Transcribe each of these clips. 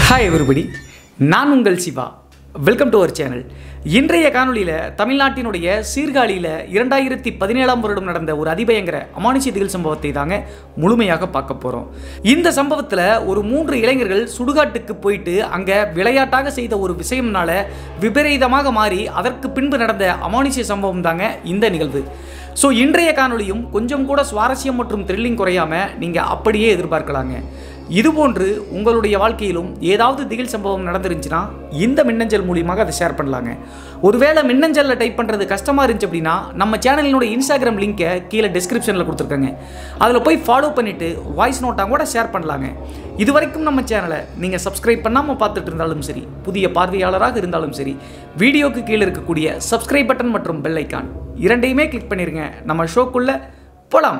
hi everybody நான் உங்கள் Siva welcome to our channel இன்றைய காணொளியில் தமிழ்நாட்டினுடைய சீர்காழியில் இரண்டாயிரத்தி பதினேழாம் வருடம் நடந்த ஒரு அதிபயங்கர அமானுஷ திகில் சம்பவத்தை தாங்க முழுமையாக பார்க்க போகிறோம் இந்த சம்பவத்தில் ஒரு மூன்று இளைஞர்கள் சுடுகாட்டுக்கு போயிட்டு அங்கே விளையாட்டாக செய்த ஒரு விஷயம்னால விபரீதமாக மாறி அதற்கு பின்பு நடந்த அமானுஷ சம்பவம் தாங்க இந்த நிகழ்வு ஸோ இன்றைய காணொளியும் கொஞ்சம் கூட சுவாரஸ்யம் மற்றும் த்ரில்லிங் குறையாமல் நீங்கள் அப்படியே எதிர்பார்க்கலாங்க இதுபோன்று உங்களுடைய வாழ்க்கையிலும் ஏதாவது திகில் சம்பவம் நடந்துருந்துச்சுன்னா இந்த மின்னஞ்சல் மூலியமாக அதை ஷேர் பண்ணலாங்க ஒருவேளை மின்னஞ்சலில் டைப் பண்ணுறது கஷ்டமாக இருந்துச்சு அப்படின்னா நம்ம சேனலினுடைய இன்ஸ்டாகிராம் லிங்கை கீழே டிஸ்கிரிப்ஷனில் கொடுத்துருக்கேங்க அதில் போய் ஃபாலோ பண்ணிவிட்டு வாய்ஸ் நோட்டாக கூட ஷேர் பண்ணலாங்க இது வரைக்கும் நம்ம சேனலை நீங்கள் சப்ஸ்கிரைப் பண்ணாமல் பார்த்துட்டு இருந்தாலும் சரி புதிய பார்வையாளராக இருந்தாலும் சரி வீடியோக்கு கீழே இருக்கக்கூடிய சப்ஸ்கிரைப் பட்டன் மற்றும் பெல் ஐக்கான் இரண்டையுமே கிளிக் பண்ணிடுங்க நம்ம ஷோக்குள்ளே போகலாம்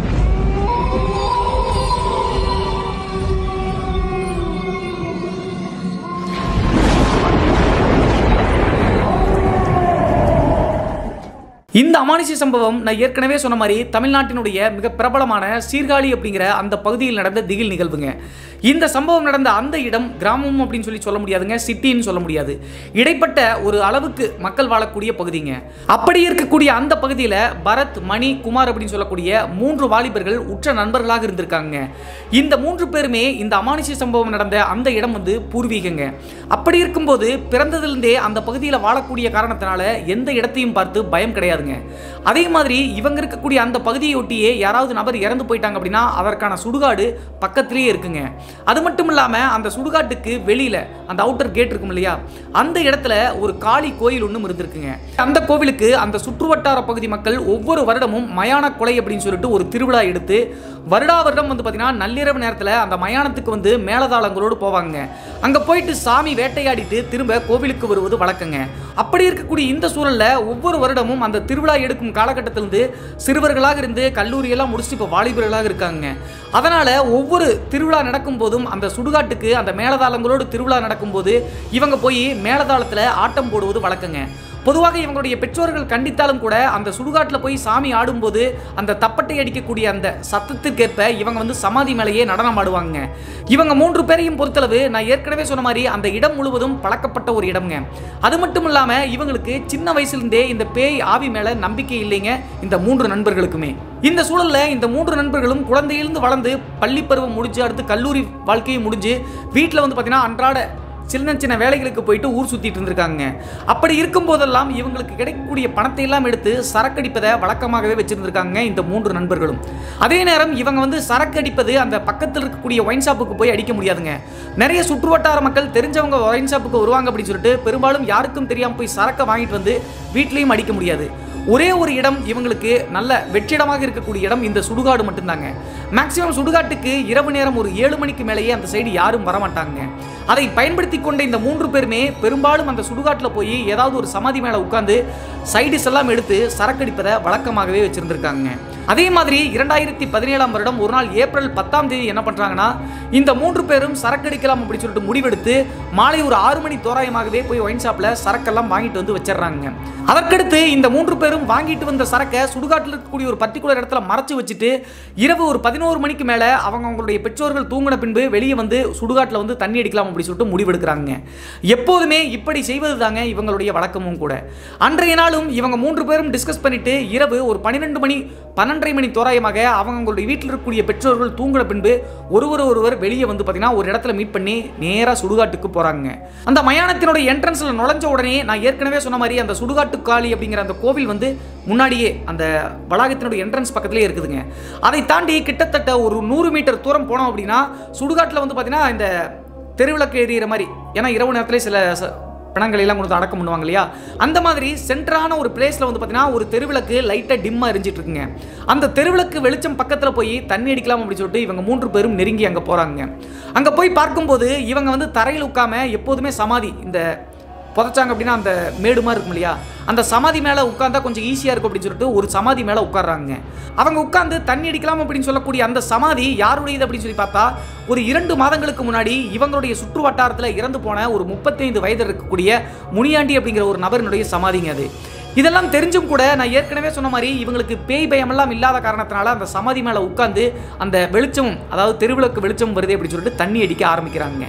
இந்த அமானுஷ சம்பவம் நான் ஏற்கனவே சொன்ன மாதிரி தமிழ்நாட்டினுடைய மிக பிரபலமான சீர்காழி அப்படிங்கிற அந்த பகுதியில் நடந்த திகில் நிகழ்வுங்க இந்த சம்பவம் நடந்த அந்த இடம் கிராமம் அப்படின்னு சொல்லி சொல்ல முடியாதுங்க சிட்டின்னு சொல்ல முடியாது இடைப்பட்ட ஒரு அளவுக்கு மக்கள் வாழக்கூடிய பகுதிங்க அப்படி இருக்கக்கூடிய அந்த பகுதியில் பரத் மணி குமார் அப்படின்னு சொல்லக்கூடிய மூன்று வாலிபர்கள் உற்ற நண்பர்களாக இருந்திருக்காங்க இந்த மூன்று பேருமே இந்த அமானுஷ சம்பவம் நடந்த அந்த இடம் வந்து பூர்வீகங்க அப்படி இருக்கும்போது பிறந்ததிலிருந்தே அந்த பகுதியில் வாழக்கூடிய காரணத்தினால எந்த இடத்தையும் பார்த்து பயம் கிடையாதுங்க அதே மாதிரி இவங்க இருக்கக்கூடிய அந்த பகுதியை ஒட்டியே யாராவது நபர் இறந்து போயிட்டாங்க அப்படின்னா அதற்கான சுடுகாடு பக்கத்திலேயே இருக்குங்க அது மட்டும் இல்லாமல் அந்த சுடுகாட்டுக்கு வெளியில் அந்த அவுட்டர் கேட் இருக்கும் இல்லையா அந்த இடத்துல ஒரு காளி கோயில் ஒன்றும் இருந்திருக்குங்க அந்த கோவிலுக்கு அந்த சுற்றுவட்டார பகுதி மக்கள் ஒவ்வொரு வருடமும் மயான கொலை அப்படின்னு சொல்லிட்டு ஒரு திருவிழா எடுத்து வருடா வருடம் வந்து பார்த்தீங்கன்னா நள்ளிரவு நேரத்தில் அந்த மயானத்துக்கு வந்து மேலதாளங்களோடு போவாங்க அங்கே போயிட்டு சாமி வேட்டையாடிட்டு திரும்ப கோவிலுக்கு வருவது வழக்கங்க அப்படி இருக்கக்கூடிய இந்த சூழலில் ஒவ்வொரு வருடமும் அந்த திருவிழா எடுக்கும் காலகட்டத்திலிருந்து சிறுவர்களாக இருந்து கல்லூரியெல்லாம் முடிச்சுட்டு இப்போ வாலிபர்களாக இருக்காங்க அதனால் ஒவ்வொரு திருவிழா நடக்கும் போதும் அந்த சுடுகாட்டுக்கு அந்த மேலதாளங்களோடு திருவிழா நடக்கும்போது இவங்க போய் மேலதாளத்தில் ஆட்டம் போடுவது வழக்கங்க பொதுவாக இவங்களுடைய பெற்றோர்கள் கண்டித்தாலும் கூட அந்த சுடுகாட்டில் போய் சாமி ஆடும்போது அந்த தப்பட்டை அடிக்கக்கூடிய அந்த சத்தத்துக்கேற்ப இவங்க வந்து சமாதி மேலேயே நடனம் ஆடுவாங்க இவங்க மூன்று பேரையும் பொறுத்தளவு நான் ஏற்கனவே சொன்ன மாதிரி அந்த இடம் முழுவதும் பழக்கப்பட்ட ஒரு இடம்ங்க அது மட்டும் இல்லாமல் இவங்களுக்கு சின்ன வயசுலேருந்தே இந்த பேய் ஆவி மேலே நம்பிக்கை இல்லைங்க இந்த மூன்று நண்பர்களுக்குமே இந்த சூழலில் இந்த மூன்று நண்பர்களும் குழந்தையிலிருந்து வளர்ந்து பள்ளி பருவம் முடிஞ்சு அடுத்து கல்லூரி வாழ்க்கையும் முடிஞ்சு வீட்டில் வந்து பார்த்தீங்கன்னா அன்றாட சின்ன சின்ன வேலைகளுக்கு போயிட்டு ஊர் சுற்றிட்டு இருந்திருக்காங்க அப்படி இருக்கும் போதெல்லாம் இவங்களுக்கு கிடைக்கக்கூடிய பணத்தை எல்லாம் எடுத்து சரக்கடிப்பதை வழக்கமாகவே வச்சிருந்திருக்காங்க இந்த மூன்று நண்பர்களும் அதே நேரம் இவங்க வந்து சரக்கு அடிப்பது அந்த பக்கத்தில் இருக்கக்கூடிய ஒயின் ஷாப்புக்கு போய் அடிக்க முடியாதுங்க நிறைய சுற்றுவட்டார மக்கள் தெரிஞ்சவங்க ஒயின் ஷாப்புக்கு வருவாங்க அப்படின்னு சொல்லிட்டு பெரும்பாலும் யாருக்கும் தெரியாமல் போய் சரக்கை வாங்கிட்டு வந்து வீட்லேயும் அடிக்க முடியாது ஒரே ஒரு இடம் இவங்களுக்கு நல்ல வெற்றிடமாக இருக்கக்கூடிய இடம் இந்த சுடுகாடு மட்டும்தாங்க மேக்சிமம் சுடுகாட்டுக்கு இரவு நேரம் ஒரு ஏழு மணிக்கு மேலேயே அந்த சைடு யாரும் வரமாட்டாங்க அதை பயன்படுத்தி கொண்ட இந்த மூன்று பேருமே பெரும்பாலும் அந்த சுடுகாட்டில் போய் ஏதாவது ஒரு சமாதி மேலே உட்காந்து சைடிஸ் எல்லாம் எடுத்து சரக்கடிப்பதை வழக்கமாகவே வச்சிருந்திருக்காங்க அதே மாதிரி இரண்டாயிரத்தி பதினேழாம் வருடம் ஒரு நாள் ஏப்ரல் பத்தாம் தேதி என்ன பண்ணுறாங்கன்னா இந்த மூன்று பேரும் சரக்கடிக்கலாம் அப்படின்னு சொல்லிட்டு முடிவெடுத்து மாலை ஒரு ஆறு மணி தோராயமாகவே போய் ஒயின் ஷாப்பில் சரக்கெல்லாம் வாங்கிட்டு வந்து வச்சிடுறாங்க அதற்கடுத்து இந்த மூன்று பேரும் வாங்கிட்டு வந்த சரக்கை சுடுகாட்டில் இருக்கக்கூடிய ஒரு பர்டிகுலர் இடத்துல மறைச்சு வச்சுட்டு இரவு ஒரு பதினோரு மணிக்கு மேலே அவங்க அவங்களுடைய பெற்றோர்கள் தூங்கின பின்பு வெளியே வந்து சுடுகாட்டில் வந்து தண்ணி அடிக்கலாம் அப்படின்னு சொல்லிட்டு முடிவெடுக்கிறாங்க எப்போதுமே இப்படி செய்வது தாங்க இவங்களுடைய வழக்கமும் கூட அன்றைய நாளும் இவங்க மூன்று பேரும் டிஸ்கஸ் பண்ணிட்டு இரவு ஒரு பன்னிரெண்டு மணி பன்னெண்டரை மணி தோராயமாக அவங்க அவங்களுடைய வீட்டில் இருக்கக்கூடிய பெற்றோர்கள் தூங்கின பின்பு ஒருவர் ஒருவர் வெளியே வந்து பார்த்தீங்கன்னா ஒரு இடத்துல மீட் பண்ணி நேராக சுடுகாட்டுக்கு போகிறாங்க அந்த மயானத்தினுடைய என்ட்ரன்ஸில் நுழைஞ்ச உடனே நான் ஏற்கனவே சொன்ன மாதிரி அந்த சுடுகாட்டு காளி அப்படிங்கிற அந்த கோவில் வந்து முன்னாடியே அந்த வளாகத்தினுடைய என்ட்ரன்ஸ் பக்கத்திலே இருக்குதுங்க அதை தாண்டி கிட்டத்தட்ட ஒரு நூறு மீட்டர் தூரம் போனோம் அப்படின்னா சுடுகாட்டில் வந்து பார்த்தீங்கன்னா இந்த தெருவிளக்கு எரியிற மாதிரி ஏன்னா இரவு நேரத்தில் சில ச- பிணங்களை எல்லாம் கொண்டு வந்து அடக்கம் பண்ணுவாங்க இல்லையா அந்த மாதிரி சென்டரான ஒரு பிளேஸில் வந்து பார்த்தீங்கன்னா ஒரு தெருவிளக்கு லைட்டாக டிம்மாக எரிஞ்சிட்டு இருக்குங்க அந்த தெருவிளக்கு வெளிச்சம் பக்கத்தில் போய் தண்ணி அடிக்கலாம் அப்படின்னு சொல்லிட்டு இவங்க மூன்று பேரும் நெருங்கி அங்கே போகிறாங்க அங்கே போய் பார்க்கும்போது இவங்க வந்து தரையில் உட்காம எப்போதுமே சமாதி இந்த புதைச்சாங்க அப்படின்னா அந்த மேடு மாதிரி இருக்கும் இல்லையா அந்த சமாதி மேலே உட்காந்தா கொஞ்சம் ஈஸியாக இருக்கும் அப்படின்னு சொல்லிட்டு ஒரு சமாதி மேலே உட்கார்றாங்க அவங்க உட்காந்து தண்ணி அடிக்கலாம் அப்படின்னு சொல்லக்கூடிய அந்த சமாதி யாருடையது அப்படின்னு சொல்லி பார்த்தா ஒரு இரண்டு மாதங்களுக்கு முன்னாடி இவங்களுடைய சுற்று வட்டாரத்தில் இறந்து போன ஒரு முப்பத்தைந்து வயது இருக்கக்கூடிய முனியாண்டி அப்படிங்கிற ஒரு நபரினுடைய சமாதிங்க அது இதெல்லாம் தெரிஞ்சும் கூட நான் ஏற்கனவே சொன்ன மாதிரி இவங்களுக்கு பேய் பயமெல்லாம் இல்லாத காரணத்தினால அந்த சமாதி மேலே உட்காந்து அந்த வெளிச்சம் அதாவது தெருவிளக்கு வெளிச்சம் வருது அப்படின்னு சொல்லிட்டு தண்ணி அடிக்க ஆரம்பிக்கிறாங்க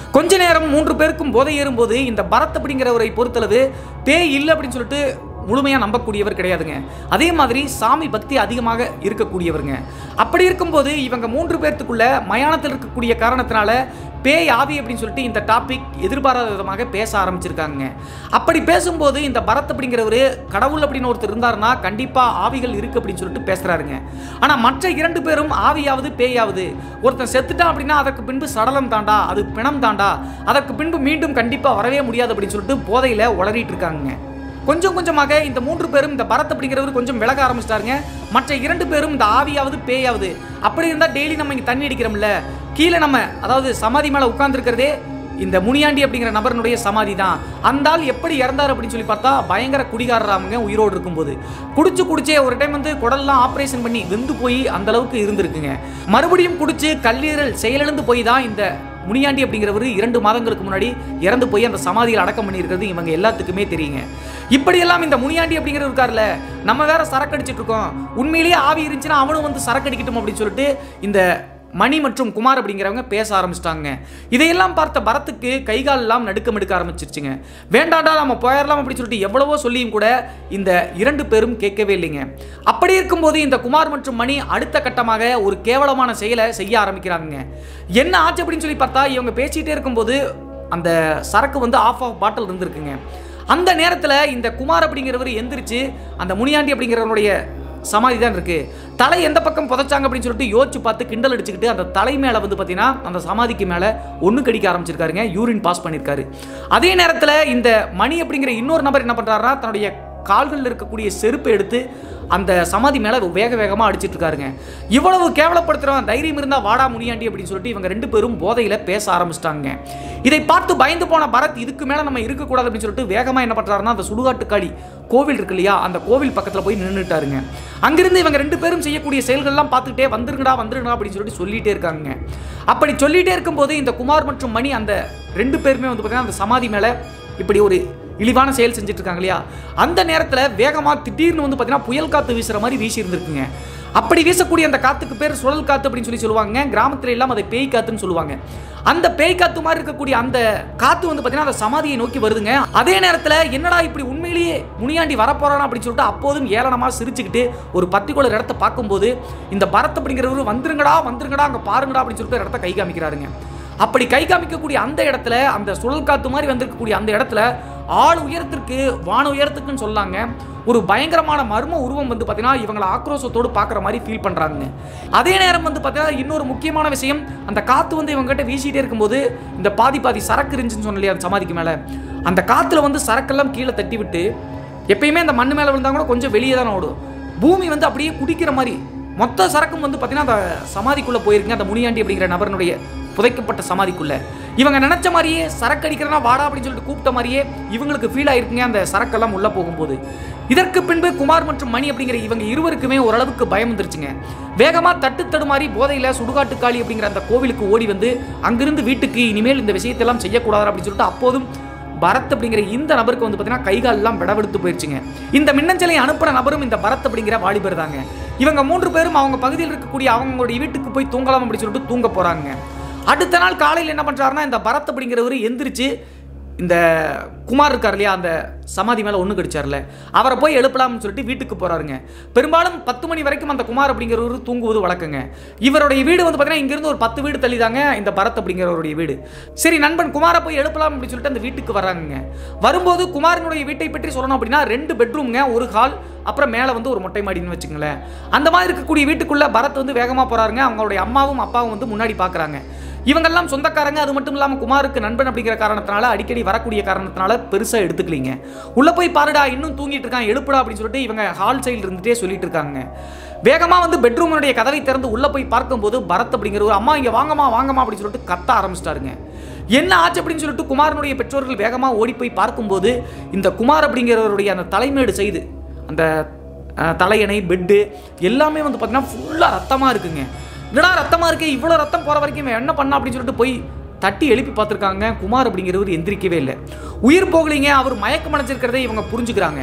கொஞ்ச நேரம் மூன்று பேருக்கும் போதை ஏறும்போது இந்த பரத் அப்படிங்கிறவரை பொறுத்தளவு பேய் இல்லை அப்படின்னு சொல்லிட்டு முழுமையாக நம்பக்கூடியவர் கிடையாதுங்க அதே மாதிரி சாமி பக்தி அதிகமாக இருக்கக்கூடியவருங்க அப்படி இருக்கும்போது இவங்க மூன்று பேர்த்துக்குள்ள மயானத்தில் இருக்கக்கூடிய காரணத்தினால பேய் ஆவி அப்படின்னு சொல்லிட்டு இந்த டாபிக் எதிர்பாராத விதமாக பேச ஆரம்பிச்சிருக்காங்க அப்படி பேசும்போது இந்த பரத் அப்படிங்கிறவர் கடவுள் அப்படின்னு ஒருத்தர் இருந்தாருன்னா கண்டிப்பாக ஆவிகள் இருக்கு அப்படின்னு சொல்லிட்டு பேசுறாருங்க ஆனால் மற்ற இரண்டு பேரும் ஆவியாவது பேயாவது ஒருத்தன் செத்துட்டான் அப்படின்னா அதற்கு பின்பு சடலம் தாண்டா அது பிணம் தாண்டா அதற்கு பின்பு மீண்டும் கண்டிப்பாக வரவே முடியாது அப்படின்னு சொல்லிட்டு போதையில் உளறிட்டு இருக்காங்க கொஞ்சம் கொஞ்சமாக இந்த மூன்று பேரும் இந்த பரத் அப்படிங்கிறவர் கொஞ்சம் விலக ஆரம்பிச்சிட்டாருங்க மற்ற இரண்டு பேரும் இந்த ஆவியாவது பேயாவது அப்படி இருந்தால் டெய்லி நம்ம இங்கே தண்ணி அடிக்கிறோம்ல கீழே நம்ம அதாவது சமாதி மேலே உட்கார்ந்துருக்கிறதே இந்த முனியாண்டி அப்படிங்கிற நபரனுடைய சமாதி தான் அந்த ஆள் எப்படி இறந்தார் அப்படின்னு சொல்லி பார்த்தா பயங்கர குடிகாரராமுங்க உயிரோடு இருக்கும்போது குடிச்சு குடிச்சே ஒரு டைம் வந்து குடல்லாம் ஆப்ரேஷன் பண்ணி வெந்து போய் அந்த அளவுக்கு இருந்திருக்குங்க மறுபடியும் குடிச்சு கல்லீரல் செயலிழந்து போய் தான் இந்த முனியாண்டி அப்படிங்கிறவர் இரண்டு மாதங்களுக்கு முன்னாடி இறந்து போய் அந்த சமாதியில் அடக்கம் பண்ணியிருக்கிறது இவங்க எல்லாத்துக்குமே தெரியுங்க இப்படியெல்லாம் இந்த முனியாண்டி அப்படிங்கிறவர் இருக்கார்ல நம்ம வேற சரக்கு அடிச்சிட்டு இருக்கோம் உண்மையிலேயே ஆவி இருந்துச்சுன்னா அவனும் வந்து சரக்கு அடிக்கட்டும் அப்படின்னு சொல்லிட்டு இந்த மணி மற்றும் குமார் அப்படிங்கிறவங்க பேச ஆரம்பிச்சிட்டாங்க இதையெல்லாம் பார்த்த பரத்துக்கு கைகால் எல்லாம் நடுக்கம் எடுக்க ஆரம்பிச்சிருச்சுங்க வேண்டாண்டா நம்ம போயிடலாம் அப்படின்னு சொல்லிட்டு எவ்வளவோ சொல்லியும் கூட இந்த இரண்டு பேரும் கேட்கவே இல்லைங்க அப்படி இருக்கும்போது இந்த குமார் மற்றும் மணி அடுத்த கட்டமாக ஒரு கேவலமான செயலை செய்ய ஆரம்பிக்கிறாங்க என்ன ஆச்சு அப்படின்னு சொல்லி பார்த்தா இவங்க பேசிகிட்டே இருக்கும்போது அந்த சரக்கு வந்து ஆஃப் ஆஃப் பாட்டில் இருந்திருக்குங்க அந்த நேரத்தில் இந்த குமார் அப்படிங்கிறவர் எந்திரிச்சு அந்த முனியாண்டி அப்படிங்கிறவருடைய சமாதி தான் இருக்கு தலை எந்த பக்கம் புதைச்சாங்க அப்படின்னு சொல்லிட்டு யோசிச்சு பார்த்து கிண்டல் அடிச்சுக்கிட்டு அந்த தலை மேலே வந்து பார்த்தீங்கன்னா அந்த சமாதிக்கு மேலே ஒன்று கடிக்க ஆரம்பிச்சிருக்காருங்க யூரின் பாஸ் பண்ணியிருக்காரு அதே நேரத்தில் இந்த மணி அப்படிங்கிற இன்னொரு நபர் என்ன பண்ணுறாருன்னா தன்னுடைய கால்களில் இருக்கக்கூடிய செருப்பை எடுத்து அந்த சமாதி மேலே வேக வேகமாக அடிச்சிட்டு இருக்காருங்க இவ்வளவு கேவலப்படுத்துகிறவன் தைரியம் இருந்தால் வாடா முனியாண்டி அப்படின்னு சொல்லிட்டு இவங்க ரெண்டு பேரும் போதையில் பேச ஆரம்பிச்சிட்டாங்க இதை பார்த்து பயந்து போன பரத் இதுக்கு மேலே நம்ம இருக்கக்கூடாது அப்படின்னு சொல்லிட்டு வேகமாக என்ன பண்ணுறாருன்னா அந்த சுடுகாட்டுக்காடி கோவில் இருக்கு இல்லையா அந்த கோவில் பக்கத்தில் போய் நின்றுட்டாருங்க அங்கிருந்து இவங்க ரெண்டு பேரும் செய்யக்கூடிய செயல்கள்லாம் பார்த்துக்கிட்டே வந்துருங்கடா வந்துருங்கடா அப்படின்னு சொல்லிட்டு சொல்லிட்டே இருக்காங்க அப்படி சொல்லிட்டே இருக்கும்போது இந்த குமார் மற்றும் மணி அந்த ரெண்டு பேருமே வந்து பார்த்தீங்கன்னா அந்த சமாதி மேலே இப்படி ஒரு இழிவான செயல் செஞ்சுட்டு இருக்காங்க இல்லையா அந்த நேரத்தில் வேகமாக திடீர்னு வந்து பார்த்தீங்கன்னா புயல் காற்று வீசுகிற மாதிரி வீசி இருந்திருக்குங்க அப்படி வீசக்கூடிய அந்த காத்துக்கு பேர் சுழல் காத்து அப்படின்னு சொல்லி சொல்லுவாங்க கிராமத்துல எல்லாம் அதை பேய் காத்துன்னு சொல்லுவாங்க அந்த பேய் காத்து மாதிரி இருக்கக்கூடிய அந்த காத்து வந்து பார்த்தீங்கன்னா அந்த சமாதியை நோக்கி வருதுங்க அதே நேரத்தில் என்னடா இப்படி உண்மையிலேயே முனியாண்டி வரப்போறானா அப்படின்னு சொல்லிட்டு அப்போதும் ஏளனமாக சிரிச்சுக்கிட்டு ஒரு பர்டிகுலர் இடத்த பார்க்கும்போது இந்த பரத் அப்படிங்கிறவர் வந்துருங்கடா வந்துருங்கடா அங்கே பாருங்கடா அப்படின்னு சொல்லிட்டு ஒரு இடத்த கை காமிக்கிறாருங்க அப்படி கை காமிக்கக்கூடிய அந்த இடத்துல அந்த சுழல் காத்து மாதிரி வந்திருக்கக்கூடிய அந்த இடத்துல ஆள் உயரத்திற்கு வான உயரத்துக்குன்னு சொல்லாங்க ஒரு பயங்கரமான மர்ம உருவம் வந்து பார்த்தீங்கன்னா இவங்களை ஆக்ரோஷத்தோடு பார்க்குற மாதிரி ஃபீல் பண்ணுறாங்க அதே நேரம் வந்து பார்த்தீங்கன்னா இன்னொரு முக்கியமான விஷயம் அந்த காற்று வந்து இவங்ககிட்ட வீசிட்டே இருக்கும்போது இந்த பாதி பாதி சரக்கு இருந்துச்சுன்னு சொன்னலையா அந்த சமாதிக்கு மேலே அந்த காற்றுல வந்து சரக்கெல்லாம் கீழே தட்டி விட்டு எப்பயுமே அந்த மண்ணு மேலே விழுந்தா கூட கொஞ்சம் வெளியே தானே ஓடும் பூமி வந்து அப்படியே குடிக்கிற மாதிரி மொத்த சரக்கும் வந்து பார்த்தீங்கன்னா அந்த சமாதிக்குள்ளே போயிருக்குங்க அந்த முனியாண்டி அப்படிங்கிற நபரனுடைய புதைக்கப்பட்ட சமாதிக்குள்ள இவங்க நினைச்ச மாதிரியே சரக்கு அடிக்கிறனா வாடா அப்படின்னு சொல்லிட்டு கூப்பிட்ட மாதிரியே இவங்களுக்கு ஃபீல் ஆயிருக்குங்க அந்த சரக்கெல்லாம் உள்ள போகும்போது இதற்கு பின்பு குமார் மற்றும் மணி அப்படிங்கிற இவங்க இருவருக்குமே ஓரளவுக்கு பயம் வந்துருச்சுங்க வேகமா தட்டு தடுமாறி போதையில சுடுகாட்டுக்காளி அப்படிங்கிற அந்த கோவிலுக்கு ஓடி வந்து அங்கிருந்து வீட்டுக்கு இனிமேல் இந்த விஷயத்தெல்லாம் செய்யக்கூடாது அப்படின்னு சொல்லிட்டு அப்போதும் பரத் அப்படிங்கிற இந்த நபருக்கு வந்து பார்த்தீங்கன்னா கைகால் எல்லாம் விடவெடுத்து போயிடுச்சுங்க இந்த மின்னஞ்சலை அனுப்புற நபரும் இந்த பரத் அப்படிங்கிற வாலிபர் தாங்க இவங்க மூன்று பேரும் அவங்க பகுதியில் இருக்கக்கூடிய அவங்களுடைய வீட்டுக்கு போய் தூங்கலாம் அப்படின்னு சொல்லிட்டு தூங்க போறாங்க அடுத்த நாள் காலையில் என்ன பண்றாருன்னா இந்த பரத் அப்படிங்கிறவர் எந்திரிச்சு இந்த குமார் இருக்கார் இல்லையா அந்த சமாதி மேலே ஒன்று கடிச்சார்ல அவரை போய் எழுப்பலாம்னு சொல்லிட்டு வீட்டுக்கு போறாருங்க பெரும்பாலும் பத்து மணி வரைக்கும் அந்த குமார் அப்படிங்கிறவர் தூங்குவது வழக்கங்க இவருடைய வீடு வந்து பார்த்தீங்கன்னா இங்கிருந்து ஒரு பத்து வீடு தள்ளி தாங்க இந்த பரத் அப்படிங்கிறவருடைய வீடு சரி நண்பன் குமாரை போய் எழுப்பலாம் அப்படின்னு சொல்லிட்டு அந்த வீட்டுக்கு வர்றாங்க வரும்போது குமாரனுடைய வீட்டை பற்றி சொல்லணும் அப்படின்னா ரெண்டு பெட்ரூம்ங்க ஒரு ஹால் அப்புறம் மேலே வந்து ஒரு மொட்டை மாடின்னு வச்சுங்களேன் அந்த மாதிரி இருக்கக்கூடிய வீட்டுக்குள்ள பரத் வந்து வேகமாக போறாருங்க அவங்களுடைய அம்மாவும் அப்பாவும் வந்து முன்னாடி பார்க்குறாங்க இவங்கெல்லாம் சொந்தக்காரங்க அது மட்டும் இல்லாமல் குமாருக்கு நண்பன் அப்படிங்கிற காரணத்தினால அடிக்கடி வரக்கூடிய காரணத்தினால பெருசாக எடுத்துக்கலீங்க உள்ளே போய் பாருடா இன்னும் தூங்கிட்டு இருக்கான் எழுப்புடா அப்படின்னு சொல்லிட்டு இவங்க ஹால் சைடில் இருந்துட்டே சொல்லிட்டு இருக்காங்க வேகமாக வந்து பெட்ரூமனுடைய கதவை திறந்து உள்ளே போய் பார்க்கும்போது பரத் அப்படிங்கிற ஒரு அம்மா இங்கே வாங்கம்மா வாங்கம்மா அப்படின்னு சொல்லிட்டு கத்த ஆரம்பிச்சிட்டாருங்க என்ன ஆச்சு அப்படின்னு சொல்லிட்டு குமாரனுடைய பெற்றோர்கள் வேகமாக ஓடி போய் பார்க்கும்போது இந்த குமார் அப்படிங்கிறவருடைய அந்த தலைமேடு செய்து அந்த அஹ், தலையணை பெட்டு எல்லாமே வந்து பார்த்தீங்கன்னா ஃபுல்லாக ரத்தமாக இருக்குங்க என்னடா ரத்தமாக இருக்கே இவ்வளோ ரத்தம் போகிற வரைக்கும் இவன் என்ன பண்ணா அப்படின்னு சொல்லிட்டு போய் தட்டி எழுப்பி பார்த்துருக்காங்க குமார் அப்படிங்கிறவர் எந்திரிக்கவே இல்லை உயிர் போகலைங்க அவர் மயக்கம் அடைஞ்சிருக்கிறதை இவங்க புரிஞ்சுக்கிறாங்க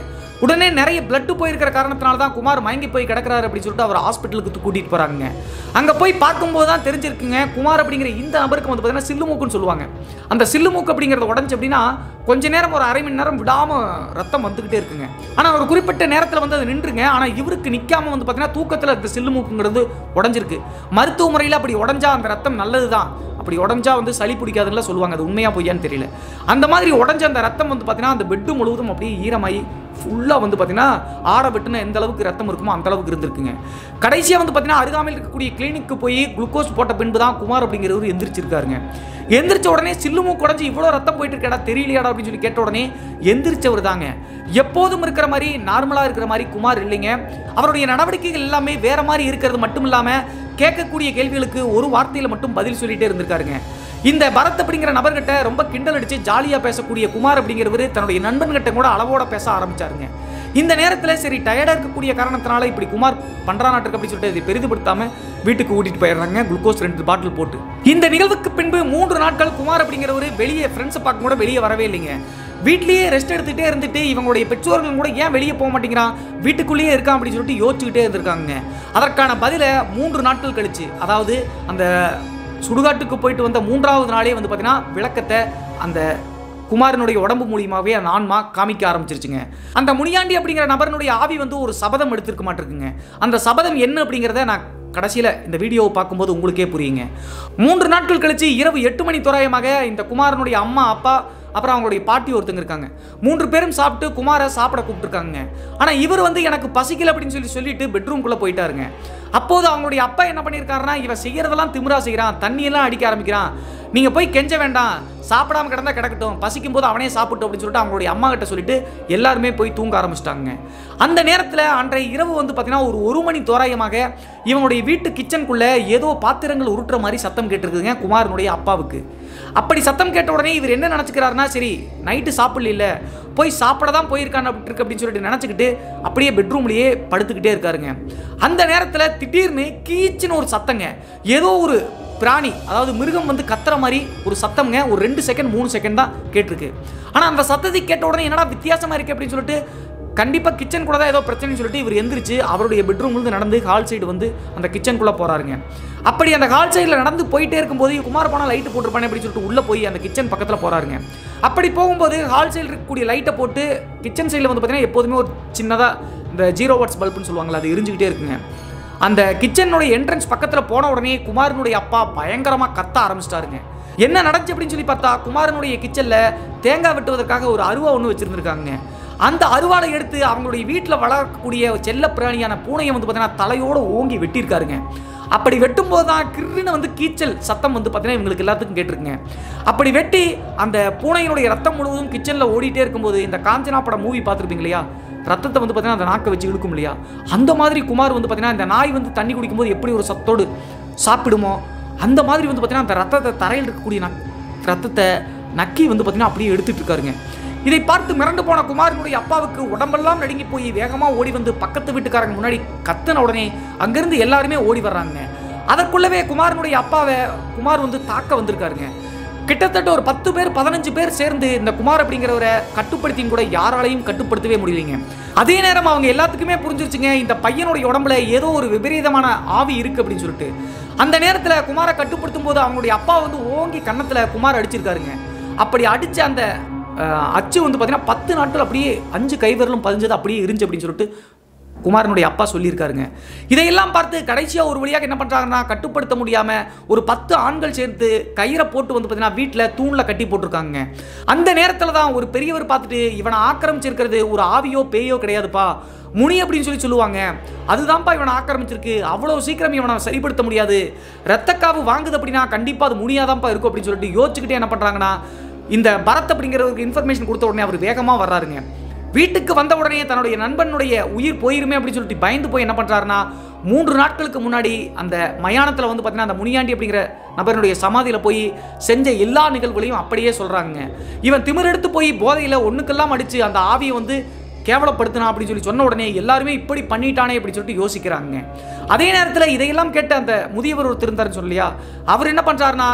உடனே நிறைய பிளட் போயிருக்கிற காரணத்தினால தான் குமார் மயங்கி போய் கிடக்குறாரு அப்படின்னு சொல்லிட்டு அவர் ஹாஸ்பிட்டலுக்கு கூட்டிகிட்டு போகிறாங்க அங்கே போய் பார்க்கும்போது தான் தெரிஞ்சிருக்குங்க குமார் அப்படிங்கிற இந்த நபருக்கு வந்து பார்த்தீங்கன்னா சில்லு மூக்குன்னு சொல்லுவாங்க அந்த சில்லு மூக்கு அப்படிங்கிறது உடஞ்சி அப்படின்னா கொஞ்ச நேரம் ஒரு அரை மணி நேரம் விடாமல் ரத்தம் வந்துக்கிட்டே இருக்குங்க ஆனால் ஒரு குறிப்பிட்ட நேரத்தில் வந்து அது நின்றுங்க ஆனால் இவருக்கு நிற்காம வந்து பார்த்தீங்கன்னா தூக்கத்தில் இந்த சில்லு மூக்குங்கிறது உடஞ்சிருக்கு மருத்துவ முறையில் அப்படி உடஞ்சா அந்த ரத்தம் நல்லது தான் அப்படி உடஞ்சா வந்து சளி பிடிக்காதுன்னு சொல்லுவாங்க அது உண்மையாக பொய்யான்னு தெரியல அந்த மாதிரி உடஞ்ச அந்த ரத்தம் வந்து பார்த்தீங்கன்னா அந்த பெட்டு முழுவதும் அப்படியே ஈரமாகி ஃபுல்லாக வந்து பார்த்தீங்கன்னா ஆட வெட்டுன எந்த அளவுக்கு ரத்தம் இருக்குமோ அந்த அளவுக்கு இருந்திருக்குங்க கடைசியாக வந்து பார்த்தீங்கன்னா அருகாமையில் இருக்கக்கூடிய கிளினிக்கு போய் குளுக்கோஸ் போட்ட பின்பு தான் குமார் அப்படிங்கிறவர் எந்திரிச்சிருக்காருங்க எந்திரிச்ச உடனே சில்லுமு குடஞ்சி இவ்வளோ ரத்தம் போயிட்டு இருக்கடா தெரியலையாடா அப்படின்னு சொல்லி கேட்ட உடனே எந்திரிச்சவர் தாங்க எப்போதும் இருக்கிற மாதிரி நார்மலாக இருக்கிற மாதிரி குமார் இல்லைங்க அவருடைய நடவடிக்கைகள் எல்லாமே வேற மாதிரி இருக்கிறது மட்டும் இல்லாமல் கேட்கக்கூடிய கேள்விகளுக்கு ஒரு வார்த்தையில் மட்டும் பதில் சொல்லிட்டே இருந்திருக்காருங்க இந்த பரத் அப்படிங்கிற நபர்கிட்ட ரொம்ப கிண்டல் அடிச்சு ஜாலியாக பேசக்கூடிய குமார் அப்படிங்கிறவர் தன்னுடைய நண்பன்கிட்ட கூட அளவோட பேச ஆரம்பிச்சாருங்க இந்த நேரத்தில் சரி டயர்டாக இருக்கக்கூடிய காரணத்தினால இப்படி குமார் பண்றானாட்டுக்கு அப்படின்னு சொல்லிட்டு இதை பெரிதுபடுத்தாம வீட்டுக்கு கூட்டிட்டு போயிடுறாங்க குளுக்கோஸ் ரெண்டு பாட்டில் போட்டு இந்த நிகழ்வுக்கு பின்பு மூன்று நாட்கள் குமார் அப்படிங்கிறவர் வெளியே ஃப்ரெண்ட்ஸை பார்க்க கூட வெளியே வரவே இல்லைங்க வீட்லயே ரெஸ்ட் எடுத்துகிட்டே இருந்துட்டு இவங்களுடைய பெற்றோர்கள் கூட ஏன் வெளியே போக மாட்டேங்கிறான் வீட்டுக்குள்ளேயே இருக்கான் அப்படின்னு சொல்லிட்டு யோசிச்சுக்கிட்டே இருந்திருக்காங்க அதற்கான பதிலை மூன்று நாட்கள் கழிச்சு அதாவது அந்த சுடுகாட்டுக்கு போயிட்டு வந்த மூன்றாவது நாளே வந்து பார்த்தீங்கன்னா விளக்கத்தை அந்த குமாரனுடைய உடம்பு மூலியமாகவே அந்த ஆன்மா காமிக்க ஆரம்பிச்சிருச்சுங்க அந்த முனியாண்டி அப்படிங்கிற நபரனுடைய ஆவி வந்து ஒரு சபதம் எடுத்திருக்க மாட்டிருக்குங்க அந்த சபதம் என்ன அப்படிங்கிறத நான் கடைசியில் இந்த வீடியோவை பார்க்கும்போது உங்களுக்கே புரியுங்க மூன்று நாட்கள் கழிச்சு இரவு எட்டு மணி தோராயமாக இந்த குமாரனுடைய அம்மா அப்பா அப்புறம் அவங்களுடைய பாட்டி ஒருத்தங்க இருக்காங்க மூன்று பேரும் சாப்பிட்டு குமாரை சாப்பிட கூப்பிட்டுருக்காங்க ஆனால் இவர் வந்து எனக்கு பசிக்கல அப்படின்னு சொல்லி சொல்லிட்டு பெட்ரூம்குள்ளே போயிட்டாருங்க அப்போது அவங்களுடைய அப்பா என்ன பண்ணியிருக்காருன்னா இவன் செய்யறதெல்லாம் திமிரா செய்கிறான் தண்ணியெல்லாம் அடிக்க ஆரம்பிக்கிறான் நீங்கள் போய் கெஞ்ச வேண்டாம் சாப்பிடாம கிடந்தா கிடக்கட்டும் பசிக்கும் போது அவனே சாப்பிட்டு அப்படின்னு சொல்லிட்டு அவங்களுடைய அம்மா கிட்ட சொல்லிட்டு எல்லாருமே போய் தூங்க ஆரம்பிச்சிட்டாங்க அந்த நேரத்தில் அன்றைய இரவு வந்து பார்த்தீங்கன்னா ஒரு ஒரு மணி தோராயமாக இவங்களுடைய வீட்டு கிச்சனுக்குள்ளே ஏதோ பாத்திரங்கள் உருட்டுற மாதிரி சத்தம் கேட்டிருக்குதுங்க குமாரனுடைய அப்பாவுக்கு அப்படி சத்தம் கேட்ட உடனே இவர் என்ன நினச்சிக்கிறாருன்னா சரி நைட்டு சாப்பிடல போய் சாப்பிட தான் போயிருக்கான் அப்படி இருக்கு அப்படின்னு சொல்லிட்டு நினச்சிக்கிட்டு அப்படியே பெட்ரூம்லேயே படுத்துக்கிட்டே இருக்காருங்க அந்த நேரத்தில் திடீர்னு கீச்சுன்னு ஒரு சத்தங்க ஏதோ ஒரு பிராணி அதாவது மிருகம் வந்து கத்துற மாதிரி ஒரு சத்தம்ங்க ஒரு ரெண்டு செகண்ட் மூணு செகண்ட் தான் கேட்டிருக்கு ஆனால் அந்த சத்தத்தை கேட்ட உடனே என்னடா வித்தியாசமாக இருக்கு அப்படின்னு சொல்லிட்டு கண்டிப்பாக கிச்சன் கூட தான் ஏதோ பிரச்சனைன்னு சொல்லிட்டு இவர் எந்திரிச்சு அவருடைய பெட்ரூம்லேருந்து நடந்து ஹால் சைடு வந்து அந்த கிச்சனுக்குள்ளே போகிறாருங்க அப்படி அந்த ஹால் சைடில் நடந்து போயிட்டே இருக்கும்போது குமார் போனால் லைட்டு போட்டிருப்பானே அப்படின்னு சொல்லிட்டு உள்ளே போய் அந்த கிச்சன் பக்கத்தில் போகிறாருங்க அப்படி போகும்போது ஹால் சைடில் இருக்கக்கூடிய லைட்டை போட்டு கிச்சன் சைடில் வந்து பார்த்தீங்கன்னா எப்போதுமே ஒரு சின்னதாக இந்த ஜீரோ வாட்ஸ் பல்புன்னு சொல்லுவாங்களா அது எரிஞ்சுக்கிட்டே இருக்குங்க அந்த கிச்சனுடைய என்ட்ரன்ஸ் பக்கத்தில் போன உடனே குமாரனுடைய அப்பா பயங்கரமாக கத்த ஆரம்பிச்சிட்டாருங்க என்ன நடந்துச்சு அப்படின்னு சொல்லி பார்த்தா குமாரனுடைய கிச்சனில் தேங்காய் வெட்டுவதற்காக ஒரு அருவா ஒன்று வச்சுருந்துருக்காங்க அந்த அருவாளை எடுத்து அவங்களுடைய வீட்டில் வளர்க்கக்கூடிய செல்ல பிராணியான பூனையை வந்து பார்த்தீங்கன்னா தலையோடு ஓங்கி வெட்டியிருக்காருங்க அப்படி வெட்டும்போது தான் கிருன்னு வந்து கீச்சல் சத்தம் வந்து பார்த்தீங்கன்னா இவங்களுக்கு எல்லாத்துக்கும் கேட்டிருக்குங்க அப்படி வெட்டி அந்த பூனையினுடைய ரத்தம் முழுவதும் கிச்சனில் ஓடிட்டே இருக்கும்போது இந்த காஞ்சனா படம் மூவி பார்த்துருப்பீங்க இல்லையா ரத்தத்தை வந்து பார்த்தீங்கன்னா அந்த நாக்கை வச்சு இழுக்கும் இல்லையா அந்த மாதிரி குமார் வந்து பார்த்தீங்கன்னா இந்த நாய் வந்து தண்ணி குடிக்கும்போது எப்படி ஒரு சத்தோடு சாப்பிடுமோ அந்த மாதிரி வந்து பார்த்தீங்கன்னா அந்த ரத்தத்தை தரையில் இருக்கக்கூடிய நக் ரத்தத்தை நக்கி வந்து பார்த்தீங்கன்னா அப்படியே எடுத்துட்டு இருக்காருங்க இதை பார்த்து மிரண்டு போன குமாரனுடைய அப்பாவுக்கு உடம்பெல்லாம் நடுங்கி போய் வேகமாக ஓடி வந்து பக்கத்து வீட்டுக்காரங்க முன்னாடி கத்தின உடனே அங்கிருந்து எல்லாருமே ஓடி வர்றாங்க அதற்குள்ளவே குமாரனுடைய அப்பாவை குமார் வந்து தாக்க வந்திருக்காருங்க கிட்டத்தட்ட ஒரு பத்து பேர் பதினஞ்சு பேர் சேர்ந்து இந்த குமார் அப்படிங்கிறவரை கட்டுப்படுத்தியும் கூட யாராலையும் கட்டுப்படுத்தவே முடியலைங்க அதே நேரம் அவங்க எல்லாத்துக்குமே புரிஞ்சிருச்சுங்க இந்த பையனுடைய உடம்புல ஏதோ ஒரு விபரீதமான ஆவி இருக்கு அப்படின்னு சொல்லிட்டு அந்த நேரத்தில் குமாரை கட்டுப்படுத்தும் போது அவங்களுடைய அப்பா வந்து ஓங்கி கன்னத்தில் குமார் அடிச்சிருக்காருங்க அப்படி அடிச்ச அந்த அஹ், அச்சு வந்து பார்த்தீங்கன்னா பத்து நாட்கள் அப்படியே அஞ்சு கைவிரலும் பதிஞ்சது அப்படியே இருந்துச்சு அப்படின்னு சொல்லிட்டு குமாரனுடைய அப்பா சொல்லியிருக்காருங்க இதையெல்லாம் பார்த்து கடைசியாக ஒரு வழியாக என்ன பண்ணுறாங்கன்னா கட்டுப்படுத்த முடியாமல் ஒரு பத்து ஆண்கள் சேர்த்து கயிறை போட்டு வந்து பார்த்தீங்கன்னா வீட்டில் தூணில் கட்டி போட்டிருக்காங்க அந்த நேரத்தில் தான் ஒரு பெரியவர் பார்த்துட்டு இவனை ஆக்கிரமிச்சிருக்கிறது ஒரு ஆவியோ பேயோ கிடையாதுப்பா முனி அப்படின்னு சொல்லி சொல்லுவாங்க அதுதான்ப்பா இவனை ஆக்கிரமிச்சிருக்கு அவ்வளோ சீக்கிரம் இவனை சரிப்படுத்த முடியாது ரத்தக்காவு வாங்குது அப்படின்னா கண்டிப்பாக அது முனியாதான்ப்பா இருக்கும் அப்படின்னு சொல்லிட்டு யோசிச்சுக்கிட்டே என்ன பண்ணுறாங்கன்னா இந்த பரத் அப்படிங்கிறவருக்கு இன்ஃபர்மேஷன் கொடுத்த உடனே அவர் வேகமாக வர்றாருங்க வீட்டுக்கு வந்த உடனே தன்னுடைய நண்பனுடைய உயிர் போயிருமே அப்படின்னு சொல்லிட்டு பயந்து போய் என்ன பண்ணுறாருன்னா மூன்று நாட்களுக்கு முன்னாடி அந்த மயானத்தில் வந்து பார்த்தீங்கன்னா அந்த முனியாண்டி அப்படிங்கிற நபருடைய சமாதியில் போய் செஞ்ச எல்லா நிகழ்வுகளையும் அப்படியே சொல்கிறாங்க இவன் திமிரெடுத்து போய் போதையில் ஒன்றுக்கெல்லாம் அடித்து அந்த ஆவியை வந்து கேவலப்படுத்தினா அப்படின்னு சொல்லி சொன்ன உடனே எல்லாருமே இப்படி பண்ணிட்டானே அப்படின்னு சொல்லிட்டு யோசிக்கிறாங்க அதே நேரத்தில் இதையெல்லாம் கேட்ட அந்த முதியவர் ஒருத்தர் இருந்தாருன்னு சொல்லியா அவர் என்ன பண்ணுறாருன்னா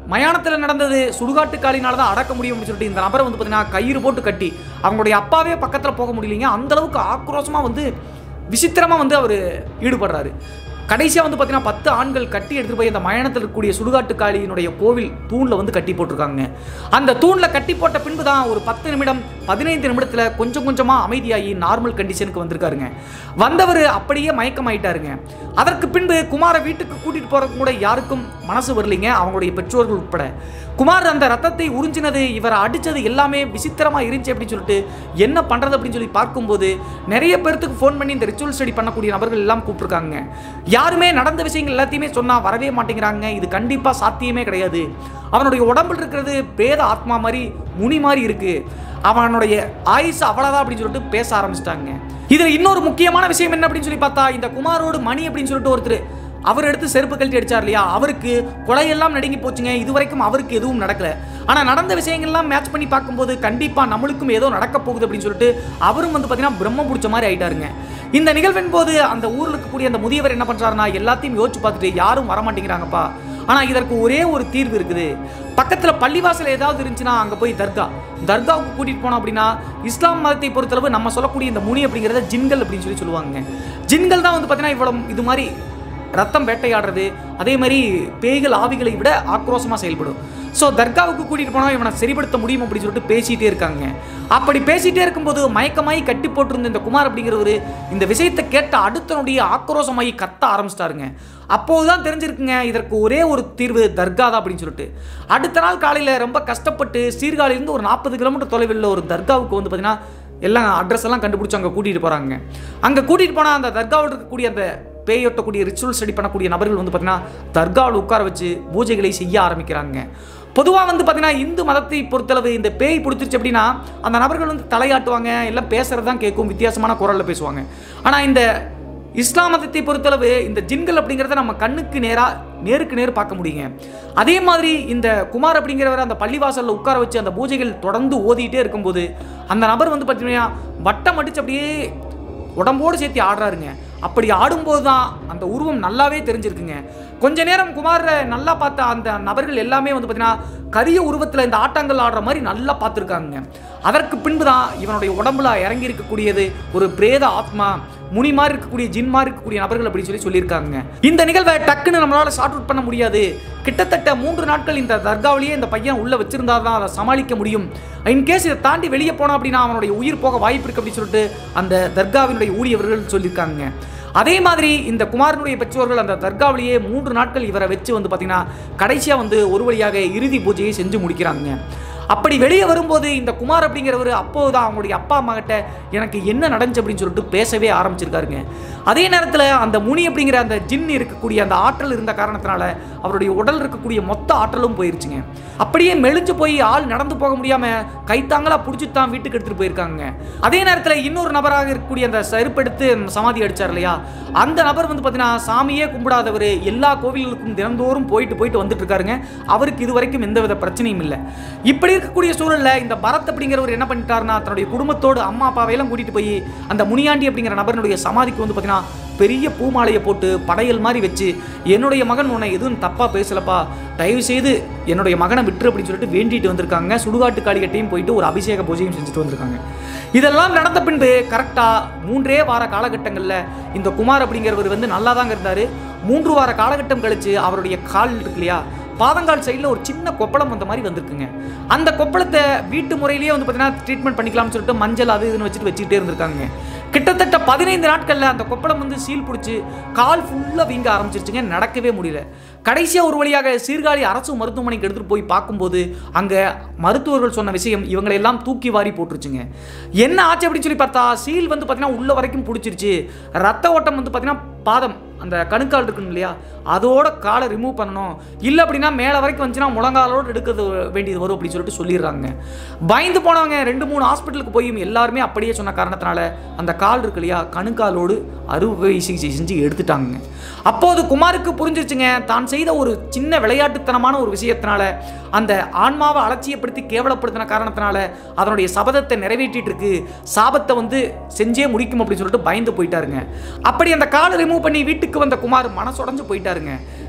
மயானத்தில் நடந்தது சுடுகாட்டு காலினால தான் அடக்க முடியும் அப்படின்னு சொல்லிட்டு இந்த நபரை வந்து பார்த்தீங்கன்னா கயிறு போட்டு கட்டி அவங்களுடைய அப்பாவே பக்கத்தில் போக முடியலைங்க அந்த அளவுக்கு ஆக்ரோஷமாக வந்து விசித்திரமாக வந்து அவர் ஈடுபடுறாரு கடைசியாக வந்து பார்த்தீங்கன்னா பத்து ஆண்கள் கட்டி எடுத்துகிட்டு போய் அந்த மயானத்தில் இருக்கக்கூடிய சுடுகாட்டு காளியினுடைய கோவில் தூணில் வந்து கட்டி போட்டிருக்காங்க அந்த தூணில் கட்டி போட்ட பின்பு தான் ஒரு பத்து நிமிடம் பதினைந்து நிமிடத்தில் கொஞ்சம் கொஞ்சமாக அமைதியாகி நார்மல் கண்டிஷனுக்கு வந்திருக்காருங்க வந்தவர் அப்படியே மயக்கமாயிட்டாருங்க அதற்கு பின்பு குமாரை வீட்டுக்கு கூட்டிகிட்டு போகிறதுக்கு கூட யாருக்கும் மனசு வரலைங்க அவங்களுடைய பெற்றோர்கள் உட்பட குமார் அந்த ரத்தத்தை உறிஞ்சினது இவரை அடித்தது எல்லாமே விசித்திரமாக இருந்துச்சு அப்படின்னு சொல்லிட்டு என்ன பண்ணுறது அப்படின்னு சொல்லி பார்க்கும்போது நிறைய பேர்த்துக்கு ஃபோன் பண்ணி இந்த ரிச்சுவல் ஸ்டடி பண்ணக்கூடிய நபர்கள் எல்லாம் கூப்பிட்டுருக்காங்க யாருமே நடந்த விஷயங்கள் எல்லாத்தையுமே சொன்னால் வரவே மாட்டேங்கிறாங்க இது கண்டிப்பாக சாத்தியமே கிடையாது அவனுடைய உடம்பில் இருக்கிறது பேத ஆத்மா மாதிரி முனி மாதிரி இருக்கு அவனுடைய ஆயுசு அவ்வளோதான் அப்படின்னு சொல்லிட்டு பேச ஆரம்பிச்சிட்டாங்க இதில் இன்னொரு முக்கியமான விஷயம் என்ன அப்படின்னு சொல்லி பார்த்தா இந்த குமாரோடு மணி அப்படின்னு சொல்லிட்டு ஒருத்தர் அவர் எடுத்து செருப்பு கழட்டி அடிச்சார் இல்லையா அவருக்கு கொலையெல்லாம் நடுங்கி போச்சுங்க இது வரைக்கும் அவருக்கு எதுவும் நடக்கல ஆனால் நடந்த விஷயங்கள்லாம் மேட்ச் பண்ணி பார்க்கும்போது கண்டிப்பாக நம்மளுக்கும் ஏதோ நடக்க போகுது அப்படின்னு சொல்லிட்டு அவரும் வந்து பார்த்தீங்கன்னா பிரம்ம பிடிச்ச மாதிரி ஆயிட்டாருங்க இந்த நிகழ்வின் போது அந்த ஊரில் இருக்கக்கூடிய அந்த முதியவர் என்ன பண்ணுறாருன்னா எல்லாத்தையும் யோசிச்சு பார்த்துட்டு யாரும் வர மாட்டேங்கிறாங்கப்பா ஆனால் இதற்கு ஒரே ஒரு தீர்வு இருக்குது பக்கத்தில் பள்ளிவாசல் ஏதாவது இருந்துச்சுன்னா அங்கே போய் தர்கா தர்காவுக்கு கூட்டிகிட்டு போனோம் அப்படின்னா இஸ்லாம் மதத்தை பொறுத்தளவு நம்ம சொல்லக்கூடிய இந்த முனி அப்படிங்கிறத ஜின்கள் அப்படின்னு சொல்லி சொல்லுவாங்க ஜின்கள் தான் வந்து பார்த்தீங்கன்னா இவ்வளோ இது மாதிரி ரத்தம் வேட்டையாடுறது அதே மாதிரி பேய்கள் ஆவிகளை விட ஆக்ரோஷமாக செயல்படும் ஸோ தர்காவுக்கு கூட்டிகிட்டு போனால் இவனை சரிப்படுத்த முடியும் அப்படின்னு சொல்லிட்டு பேசிகிட்டே இருக்காங்க அப்படி பேசிகிட்டே இருக்கும்போது மயக்கமாயி கட்டி போட்டிருந்த இந்த குமார் அப்படிங்கிறவர் இந்த விஷயத்தை கேட்ட அடுத்தனுடைய ஆக்ரோஷமாகி கத்த ஆரம்பிச்சிட்டாருங்க அப்போது தான் தெரிஞ்சிருக்குங்க இதற்கு ஒரே ஒரு தீர்வு தர்கா தான் அப்படின்னு சொல்லிட்டு அடுத்த நாள் காலையில் ரொம்ப கஷ்டப்பட்டு சீர்காழியிலேருந்து ஒரு நாற்பது கிலோமீட்டர் தொலைவில் ஒரு தர்காவுக்கு வந்து பார்த்தீங்கன்னா எல்லாம் அட்ரஸ் எல்லாம் கண்டுபிடிச்சி அங்கே கூட்டிகிட்டு போகிறாங்க அங்கே கூட்டிகிட்டு போனால் அந்த தர்காவில் இருக்கக்கூடிய அந்த பேயொட்டக்கூடிய ரிச்சுவல் ஸ்டடி பண்ணக்கூடிய நபர்கள் வந்து பார்த்தீங்கன்னா தர்காவில் உட்கார வச்சு பூஜைகளை செய்ய ஆரம்பிக்கிறாங்க பொதுவாக வந்து பார்த்தீங்கன்னா இந்து மதத்தை பொறுத்தளவு இந்த பேய் பிடிச்சிருச்சு அப்படின்னா அந்த நபர்கள் வந்து தலையாட்டுவாங்க எல்லாம் பேசுறது தான் கேட்கும் வித்தியாசமான குரலில் பேசுவாங்க ஆனால் இந்த இஸ்லாம் மதத்தை பொறுத்தளவு இந்த ஜின்கள் அப்படிங்கிறத நம்ம கண்ணுக்கு நேராக நேருக்கு நேர் பார்க்க முடியுங்க அதே மாதிரி இந்த குமார் அப்படிங்கிறவர் அந்த பள்ளிவாசலில் உட்கார வச்சு அந்த பூஜைகள் தொடர்ந்து ஓதிட்டே இருக்கும்போது அந்த நபர் வந்து பார்த்தீங்கன்னா வட்டம் அடிச்சு அப்படியே உடம்போடு சேர்த்து ஆடுறாருங்க அப்படி ஆடும்போது தான் அந்த உருவம் நல்லாவே தெரிஞ்சிருக்குங்க கொஞ்ச நேரம் குமாரை நல்லா பார்த்த அந்த நபர்கள் எல்லாமே வந்து பார்த்தீங்கன்னா கரிய உருவத்தில் இந்த ஆட்டங்கள் ஆடுற மாதிரி நல்லா பார்த்துருக்காங்க அதற்கு பின்பு தான் இவனுடைய உடம்புல இறங்கி இருக்கக்கூடியது ஒரு பிரேத ஆத்மா முனி மாதிரி இருக்கக்கூடிய ஜின் மாதிரி இருக்கக்கூடிய நபர்கள் அப்படின்னு சொல்லி சொல்லியிருக்காங்க இந்த நிகழ்வை டக்குன்னு நம்மளால ஷார்ட் அவுட் பண்ண முடியாது கிட்டத்தட்ட மூன்று நாட்கள் இந்த தர்காவிலேயே இந்த பையன் உள்ள வச்சிருந்தா தான் அதை சமாளிக்க முடியும் இன்கேஸ் இதை தாண்டி வெளியே போனா அப்படின்னா அவனுடைய உயிர் போக வாய்ப்பு இருக்கு அப்படின்னு சொல்லிட்டு அந்த தர்காவினுடைய ஊழியர்கள் சொல்லியிருக்காங்க அதே மாதிரி இந்த குமாரனுடைய பெற்றோர்கள் அந்த தர்காவிலேயே மூன்று நாட்கள் இவரை வச்சு வந்து பார்த்தீங்கன்னா கடைசியாக வந்து ஒரு வழியாக இறுதி பூஜையை செஞ்சு முடிக்கிறாங்க அப்படி வெளியே வரும்போது இந்த குமார் அப்படிங்கிறவர் அப்போது தான் அவங்களுடைய அப்பா அம்மா கிட்ட எனக்கு என்ன நடந்துச்சு அப்படின்னு சொல்லிட்டு பேசவே ஆரம்பிச்சிருக்காருங்க அதே நேரத்தில் அந்த முனி அப்படிங்கிற அந்த ஜின் இருக்கக்கூடிய அந்த ஆற்றல் இருந்த காரணத்தினால அவருடைய உடல் இருக்கக்கூடிய மொத்த ஆற்றலும் போயிருச்சுங்க அப்படியே மெலிஞ்சு போய் ஆள் நடந்து போக முடியாம கைத்தாங்களா பிடிச்சி தான் வீட்டுக்கு எடுத்துட்டு போயிருக்காங்க அதே நேரத்தில் இன்னொரு நபராக இருக்கக்கூடிய அந்த செருப்பெடுத்து சமாதி அடிச்சார் இல்லையா அந்த நபர் வந்து பார்த்தீங்கன்னா சாமியே கும்பிடாதவர் எல்லா கோவில்களுக்கும் தினந்தோறும் போயிட்டு போயிட்டு வந்துட்டு இருக்காருங்க அவருக்கு இது வரைக்கும் எந்தவித பிரச்சனையும் இல்லை இப்படி இருக்கக்கூடிய சூழல்ல இந்த பரத் அப்படிங்கிறவர் என்ன பண்ணிட்டாருன்னா தன்னுடைய குடும்பத்தோடு அம்மா அப்பாவையெல்லாம் கூட்டிட்டு போய் அந்த முனியாண்டி அப்படிங்கிற நபரினுடைய சமாதிக்கு வந்து பார்த்தீங்கன்னா பெரிய பூமாலையை போட்டு படையல் மாதிரி வச்சு என்னுடைய மகன் உன்னை எதுவும் தப்பாக பேசலப்பா தயவு செய்து என்னுடைய மகனை விட்டுரு அப்படின்னு சொல்லிட்டு வேண்டிட்டு வந்திருக்காங்க சுடுகாட்டு காளிகட்டையும் போயிட்டு ஒரு அபிஷேக பூஜையும் செஞ்சுட்டு வந்திருக்காங்க இதெல்லாம் நடந்த பின்பு கரெக்டாக மூன்றே வார காலகட்டங்களில் இந்த குமார் அப்படிங்கிறவர் வந்து நல்லா தாங்க இருந்தார் மூன்று வார காலகட்டம் கழிச்சு அவருடைய கால் இருக்கு இல்லையா பாதங்கால் சைடில் ஒரு சின்ன கொப்பளம் வந்த மாதிரி வந்திருக்குங்க அந்த கொப்பளத்தை வீட்டு முறையிலேயே வந்து பார்த்தீங்கன்னா ட்ரீட்மெண்ட் பண்ணிக்கலாம்னு சொல்லிட்டு மஞ்சள் அது இதுன்னு வச்சுட்டு வச்சுக்கிட்டே இருந்திருக்காங்க கிட்டத்தட்ட பதினைந்து நாட்களில் அந்த கொப்பளம் வந்து சீல் பிடிச்சி கால் ஃபுல்லாக வீங்க ஆரம்பிச்சிருச்சுங்க நடக்கவே முடியல கடைசியாக ஒரு வழியாக சீர்காழி அரசு மருத்துவமனைக்கு எடுத்துகிட்டு போய் பார்க்கும்போது அங்கே மருத்துவர்கள் சொன்ன விஷயம் இவங்களை எல்லாம் தூக்கி வாரி போட்டுருச்சுங்க என்ன ஆச்சு அப்படின்னு சொல்லி பார்த்தா சீல் வந்து பார்த்தீங்கன்னா உள்ள வரைக்கும் பிடிச்சிருச்சு ரத்த ஓட்டம் வந்து பார்த்தீங்கன்னா பாதம் அந்த கணுக்கால் இருக்கணும் இல்லையா அதோட காலை ரிமூவ் பண்ணணும் இல்லை அப்படின்னா மேலே வரைக்கும் வந்துச்சுன்னா முழங்காலோடு எடுக்கிறது வேண்டியது வரும் அப்படின்னு சொல்லிட்டு சொல்லிடுறாங்க பயந்து போனவங்க ரெண்டு மூணு ஹாஸ்பிட்டலுக்கு போய் எல்லாருமே அப்படியே சொன்ன காரணத்தினால அந்த கால் இருக்கு இல்லையா கணுக்காலோடு அறுவை சிகிச்சை செஞ்சு எடுத்துட்டாங்க அப்போது குமாருக்கு புரிஞ்சிருச்சுங்க தான் செய்த ஒரு சின்ன விளையாட்டுத்தனமான ஒரு விஷயத்தினால அந்த ஆன்மாவை அலட்சியப்படுத்தி கேவலப்படுத்தின காரணத்தினால அதனுடைய சபதத்தை நிறைவேற்றிட்டு இருக்கு சாபத்தை வந்து செஞ்சே முடிக்கும் அப்படின்னு சொல்லிட்டு பயந்து போயிட்டாருங்க அப்படி அந்த காலை ரிமூவ் பண்ணி வீட்டுக்கு வந்த குமார் மனசுடைஞ்சு போயிட்டாருங்க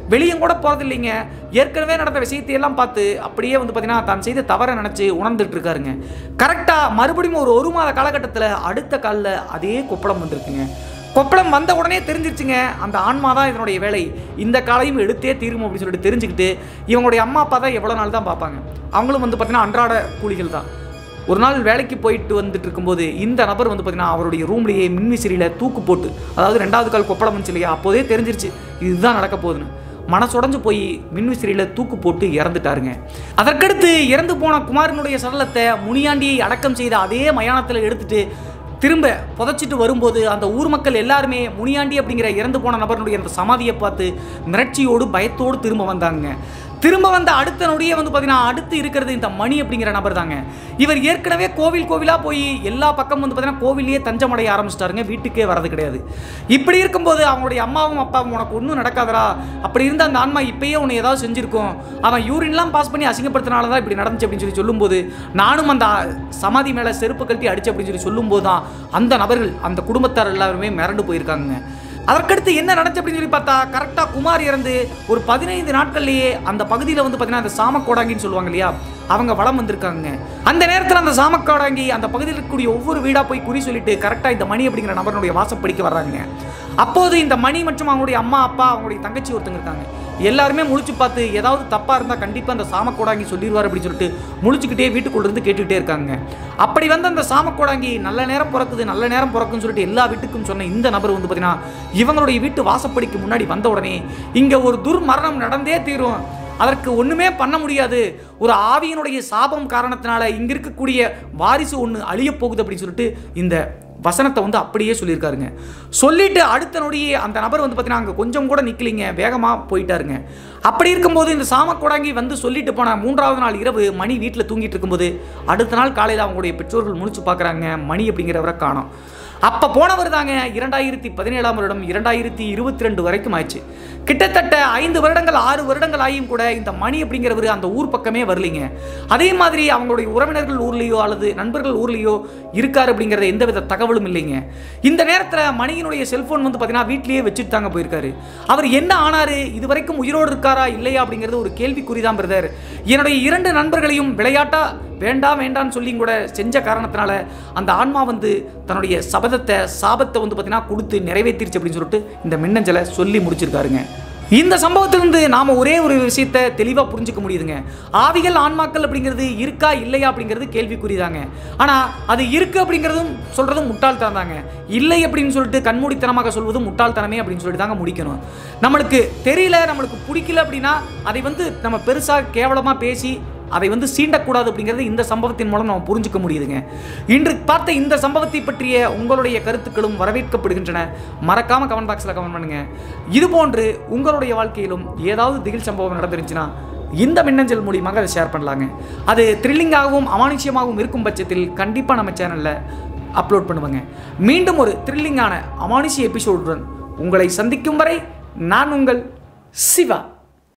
வெளியும் கூட போகிறது இல்லைங்க ஏற்கனவே நடந்த விஷயத்தையெல்லாம் பார்த்து அப்படியே வந்து பார்த்தீங்கன்னா தான் செய்த தவறை நினச்சி உணர்ந்துட்டு இருக்காருங்க கரெக்டாக மறுபடியும் ஒரு ஒரு மாத காலகட்டத்தில் அடுத்த காலில் அதே கொப்பளம் வந்திருக்குங்க கொப்பளம் வந்த உடனே தெரிஞ்சிருச்சுங்க அந்த ஆன்மா தான் இதனுடைய வேலை இந்த காலையும் எடுத்தே தீரும் அப்படின்னு சொல்லிட்டு தெரிஞ்சுக்கிட்டு இவங்களுடைய அம்மா அப்பா தான் எவ்வளோ நாள் தான் பார்ப்பாங்க அவங்களும் வந்து பார்த்தீங்கன்னா அன்றாட கூலிகள் தான் ஒரு நாள் வேலைக்கு போயிட்டு வந்துட்டு இருக்கும்போது இந்த நபர் வந்து பார்த்தீங்கன்னா அவருடைய ரூம்லேயே மின்விசிறியில் தூக்கு போட்டு அதாவது ரெண்டாவது கால் கொப்பளம் வந்துச்சு இல்லையா அப்போதே தெரிஞ்சிருச்சு இதுதான் நடக்க போகுதுன்னு மனசுடைஞ்சு போய் மின்விசிறியில் தூக்கு போட்டு இறந்துட்டாருங்க அதற்கடுத்து இறந்து போன குமாரனுடைய சடலத்தை முனியாண்டியை அடக்கம் செய்த அதே மயானத்தில் எடுத்துட்டு திரும்ப புதைச்சிட்டு வரும்போது அந்த ஊர் மக்கள் எல்லாருமே முனியாண்டி அப்படிங்கிற இறந்து போன நபருடைய அந்த சமாதியை பார்த்து மிரட்சியோடு பயத்தோடு திரும்ப வந்தாங்க திரும்ப வந்த அடுத்த நொடியே வந்து பார்த்தீங்கன்னா அடுத்து இருக்கிறது இந்த மணி அப்படிங்கிற நபர் தாங்க இவர் ஏற்கனவே கோவில் கோவிலாக போய் எல்லா பக்கம் வந்து பார்த்தீங்கன்னா கோவிலையே தஞ்சமடைய ஆரம்பிச்சிட்டாருங்க வீட்டுக்கே வரது கிடையாது இப்படி இருக்கும்போது அவங்களுடைய அம்மாவும் அப்பாவும் உனக்கு ஒன்றும் நடக்காதரா அப்படி இருந்த அந்த ஆன்மா இப்பயே உன்னை ஏதாவது செஞ்சிருக்கும் அவன் யூரின்லாம் பாஸ் பண்ணி அசிங்கப்படுத்தினால தான் இப்படி நடந்துச்சு அப்படின்னு சொல்லி சொல்லும்போது நானும் அந்த சமாதி மேலே செருப்பு கழட்டி அடிச்சு அப்படின்னு சொல்லி சொல்லும்போது தான் அந்த நபர்கள் அந்த குடும்பத்தார் எல்லாருமே மிரண்டு போயிருக்காங்க அதற்கடுத்து என்ன நடந்துச்சு அப்படின்னு சொல்லி பார்த்தா கரெக்டாக குமார் இறந்து ஒரு பதினைந்து நாட்கள்லேயே அந்த பகுதியில் வந்து பார்த்தீங்கன்னா அந்த சாமக்கோடாங்கின்னு சொல்லுவாங்க இல்லையா அவங்க வளம் வந்திருக்காங்க அந்த நேரத்தில் அந்த சாமக்கோடாங்கி அந்த பகுதியில் இருக்கக்கூடிய ஒவ்வொரு வீடாக போய் குறி சொல்லிட்டு கரெக்டாக இந்த மணி அப்படிங்கிற நபருடைய வாசப்படிக்கு வர்றாங்க அப்போது இந்த மணி மற்றும் அவங்களுடைய அம்மா அப்பா அவங்களுடைய தங்கச்சி ஒருத்தங்க இருக்காங்க எல்லாருமே முழிச்சு பார்த்து ஏதாவது தப்பாக இருந்தால் கண்டிப்பாக அந்த சாமக்கோடாங்கி சொல்லிடுவார் அப்படின்னு சொல்லிட்டு முழிச்சுக்கிட்டே வீட்டுக்குள்ள இருந்து கேட்டுக்கிட்டே இருக்காங்க அப்படி வந்து அந்த சாமக்கோடாங்கி நல்ல நேரம் பிறக்குது நல்ல நேரம் பிறக்குன்னு சொல்லிட்டு எல்லா வீட்டுக்கும் சொன்ன இந்த நபர் வந்து பார்த்தீங்கன்னா இவங்களுடைய வீட்டு வாசப்படிக்கு முன்னாடி வந்த உடனே இங்கே ஒரு துர்மரணம் நடந்தே தீரும் அதற்கு ஒன்றுமே பண்ண முடியாது ஒரு ஆவியினுடைய சாபம் காரணத்தினால இங்கே இருக்கக்கூடிய வாரிசு ஒன்று அழியப் போகுது அப்படின்னு சொல்லிட்டு இந்த வசனத்தை வந்து அப்படியே சொல்லியிருக்காருங்க சொல்லிட்டு அடுத்த நொடியே அந்த நபர் வந்து பார்த்தீங்கன்னா அங்கே கொஞ்சம் கூட நிற்கலிங்க வேகமாக போயிட்டாருங்க அப்படி இருக்கும்போது இந்த சாமக்கோடாங்கி வந்து சொல்லிட்டு போன மூன்றாவது நாள் இரவு மணி வீட்டில் தூங்கிட்டு இருக்கும்போது அடுத்த நாள் காலையில் அவங்களுடைய பெற்றோர்கள் முழிச்சு பார்க்குறாங்க மணி அப்படிங்கிறவரை காணோம் அப்போ போனவர் தாங்க இரண்டாயிரத்தி பதினேழாம் வருடம் இரண்டாயிரத்தி இருபத்தி ரெண்டு வரைக்கும் ஆயிடுச்சு கிட்டத்தட்ட ஐந்து வருடங்கள் ஆறு வருடங்கள் ஆகியும் கூட இந்த மணி அப்படிங்கிறவர் அந்த ஊர் பக்கமே வரலிங்க அதே மாதிரி அவங்களுடைய உறவினர்கள் ஊர்லேயோ அல்லது நண்பர்கள் ஊர்லேயோ இருக்கார் அப்படிங்கிறத எந்தவித தகவலும் இல்லைங்க இந்த நேரத்தில் மணியினுடைய செல்போன் வந்து பார்த்தீங்கன்னா வீட்லேயே வச்சுட்டு தாங்க போயிருக்காரு அவர் என்ன ஆனாரு இது வரைக்கும் உயிரோடு இருக்காரா இல்லையா அப்படிங்கிறது ஒரு கேள்விக்குறி தான் பிரதர் என்னுடைய இரண்டு நண்பர்களையும் விளையாட்டா வேண்டாம் வேண்டாம்னு சொல்லி கூட செஞ்ச காரணத்தினால அந்த ஆன்மா வந்து தன்னுடைய சபதத்தை சாபத்தை வந்து பார்த்தீங்கன்னா கொடுத்து நிறைவேற்றிருச்சு அப்படின்னு சொல்லிட்டு இந்த மின்னஞ்சலை சொல்லி முடிச்சிருக்காருங்க இந்த சம்பவத்திலிருந்து நாம் ஒரே ஒரு விஷயத்தை தெளிவாக புரிஞ்சுக்க முடியுதுங்க ஆவிகள் ஆன்மாக்கள் அப்படிங்கிறது இருக்கா இல்லையா அப்படிங்கிறது கேள்விக்குறிதாங்க ஆனால் அது இருக்கு அப்படிங்கிறதும் சொல்கிறதும் முட்டாள்தனம் தாங்க இல்லை அப்படின்னு சொல்லிட்டு கண்மூடித்தனமாக சொல்வதும் முட்டாள்தனமே அப்படின்னு சொல்லிட்டு தாங்க முடிக்கணும் நம்மளுக்கு தெரியல நம்மளுக்கு பிடிக்கல அப்படின்னா அதை வந்து நம்ம பெருசாக கேவலமாக பேசி அதை வந்து சீண்டக்கூடாது அப்படிங்கிறது இந்த சம்பவத்தின் மூலம் நம்ம புரிஞ்சுக்க முடியுதுங்க இன்று பார்த்த இந்த சம்பவத்தை பற்றிய உங்களுடைய கருத்துக்களும் வரவேற்கப்படுகின்றன மறக்காம கமெண்ட் பாக்ஸில் கமெண்ட் பண்ணுங்க இது போன்று உங்களுடைய வாழ்க்கையிலும் ஏதாவது திகில் சம்பவம் நடந்துருந்துச்சுன்னா இந்த மின்னஞ்சல் மூலியமாக அதை ஷேர் பண்ணலாங்க அது த்ரில்லிங்காகவும் அமானுஷ்யமாகவும் இருக்கும் பட்சத்தில் கண்டிப்பாக நம்ம சேனலில் அப்லோட் பண்ணுவாங்க மீண்டும் ஒரு த்ரில்லிங்கான அமானுஷ்ய எபிசோடுடன் உங்களை சந்திக்கும் வரை நான் உங்கள் சிவா